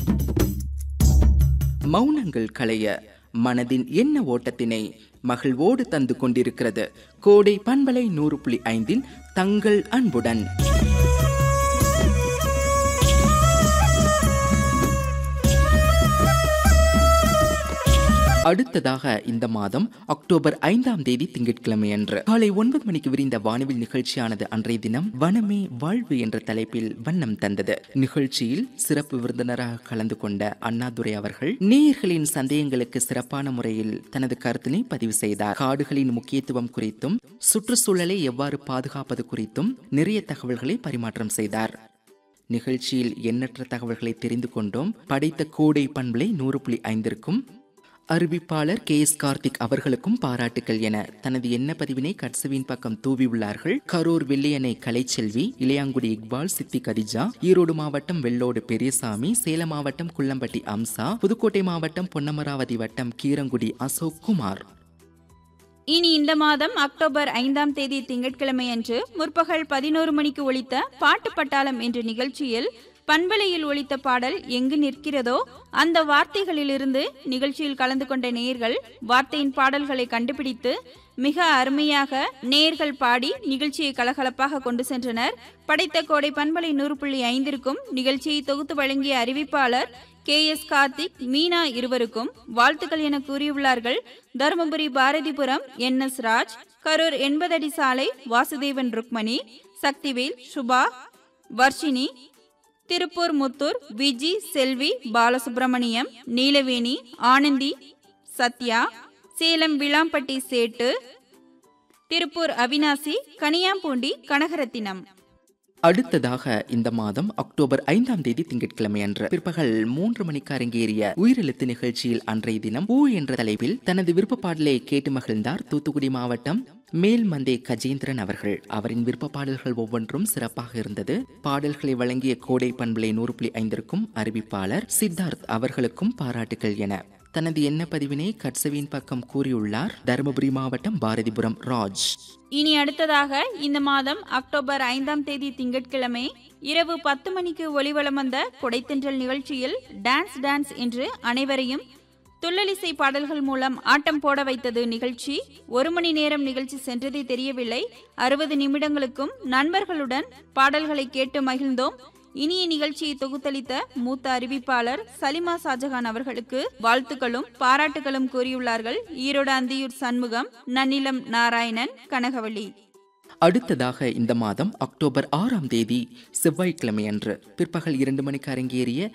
மௌனங்கள் களைய மனதின் எண்ண ஓட்டத்தினை மகிழ்வோடு தந்து கொண்டிருக்கிறது கோடை பண்பலை நூறு புள்ளி ஐந்தின் தங்கள் அன்புடன் அடுத்ததாக இந்த மாதம் அக்டோபர் ஐந்தாம் தேதி திங்கட்கிழமை அன்று காலை ஒன்பது மணிக்கு விரிந்த வானவில் நிகழ்ச்சியானது அன்றைய தினம் வனமே வாழ்வு என்ற தலைப்பில் வண்ணம் தந்தது நிகழ்ச்சியில் சிறப்பு விருந்தினராக கலந்து கொண்ட அண்ணாதுரை அவர்கள் நேயர்களின் சந்தேகங்களுக்கு சிறப்பான முறையில் தனது கருத்தினை பதிவு செய்தார் காடுகளின் முக்கியத்துவம் குறித்தும் சுற்றுச்சூழலை எவ்வாறு பாதுகாப்பது குறித்தும் நிறைய தகவல்களை பரிமாற்றம் செய்தார் நிகழ்ச்சியில் எண்ணற்ற தகவல்களை தெரிந்து கொண்டோம் படைத்த கோடை பண்பலை நூறு புள்ளி ஐந்திற்கும் அறிவிப்பாளர் கே எஸ் கார்த்திக் அவர்களுக்கும் பாராட்டுகள் என தனது எண்ண பதிவினை கட்சவின் பக்கம் தூவியுள்ளார்கள் கரூர் வெள்ளையணை கலைச்செல்வி இளையாங்குடி இக்பால் சித்தி கதிஜா ஈரோடு மாவட்டம் வெள்ளோடு பெரியசாமி சேலம் மாவட்டம் குள்ளம்பட்டி அம்சா புதுக்கோட்டை மாவட்டம் பொன்னமராவதி வட்டம் கீரங்குடி அசோக் குமார் இனி இந்த மாதம் அக்டோபர் ஐந்தாம் தேதி திங்கட்கிழமை அன்று முற்பகல் பதினோரு மணிக்கு ஒலித்த பாட்டு பட்டாளம் என்ற நிகழ்ச்சியில் பண்பலையில் ஒலித்த பாடல் எங்கு நிற்கிறதோ அந்த வார்த்தைகளிலிருந்து நிகழ்ச்சியில் கலந்து கொண்ட நேயர்கள் வார்த்தையின் பாடல்களை கண்டுபிடித்து மிக அருமையாக நேயர்கள் பாடி நிகழ்ச்சியை கலகலப்பாக கொண்டு சென்றனர் படைத்த கோடை பண்பலை நூறு புள்ளி ஐந்திற்கும் நிகழ்ச்சியை தொகுத்து வழங்கிய அறிவிப்பாளர் கே எஸ் கார்த்திக் மீனா இருவருக்கும் வாழ்த்துக்கள் என கூறியுள்ளார்கள் தருமபுரி பாரதிபுரம் என் எஸ் ராஜ் கரூர் எண்பதடி சாலை வாசுதேவன் ருக்மணி சக்திவேல் சுபா வர்ஷினி திருப்பூர் முத்தூர் விஜி செல்வி பாலசுப்ரமணியம் நீலவேணி ஆனந்தி சத்யா சேலம் விளாம்பட்டி சேட்டு திருப்பூர் அவினாசி கனியாம்பூண்டி கனகரத்தினம் அடுத்ததாக இந்த மாதம் அக்டோபர் ஐந்தாம் தேதி திங்கட்கிழமை அன்று பிற்பகல் மூன்று மணிக்கு அரங்கேறிய உயிரெழுத்து நிகழ்ச்சியில் அன்றைய தினம் ஊ என்ற தலைப்பில் தனது விருப்ப பாடலை கேட்டு மகிழ்ந்தார் தூத்துக்குடி மாவட்டம் மேல்மந்தே கஜேந்திரன் அவர்கள் அவரின் விருப்ப பாடல்கள் ஒவ்வொன்றும் சிறப்பாக இருந்தது பாடல்களை வழங்கிய கோடை பண்பலை நூறு புள்ளி ஐந்திற்கும் அறிவிப்பாளர் சித்தார்த் அவர்களுக்கும் பாராட்டுகள் என தனது எண்ண பதிவினை கட்சவியின் பக்கம் கூறியுள்ளார் தருமபுரி மாவட்டம் பாரதிபுரம் ராஜ் இனி அடுத்ததாக இந்த மாதம் அக்டோபர் ஐந்தாம் தேதி திங்கட்கிழமை இரவு பத்து மணிக்கு ஒளிவலம் வந்த கொடைத்தென்றல் நிகழ்ச்சியில் டான்ஸ் டான்ஸ் என்று அனைவரையும் துள்ளலிசை பாடல்கள் மூலம் ஆட்டம் போட வைத்தது நிகழ்ச்சி ஒரு மணி நேரம் நிகழ்ச்சி சென்றதே தெரியவில்லை அறுபது நிமிடங்களுக்கும் நண்பர்களுடன் பாடல்களை கேட்டு மகிழ்ந்தோம் இனிய நிகழ்ச்சியை தொகுத்தளித்த மூத்த அறிவிப்பாளர் சலிமா ஷாஜகான் அவர்களுக்கு வாழ்த்துக்களும் பாராட்டுகளும் கூறியுள்ளார்கள் ஈரோடு அந்தியூர் சண்முகம் நன்னிலம் நாராயணன் கனகவள்ளி அடுத்ததாக இந்த மாதம் அக்டோபர் ஆறாம் தேதி செவ்வாய்க்கிழமை அன்று பிற்பகல் இரண்டு மணிக்கு அரங்கேறிய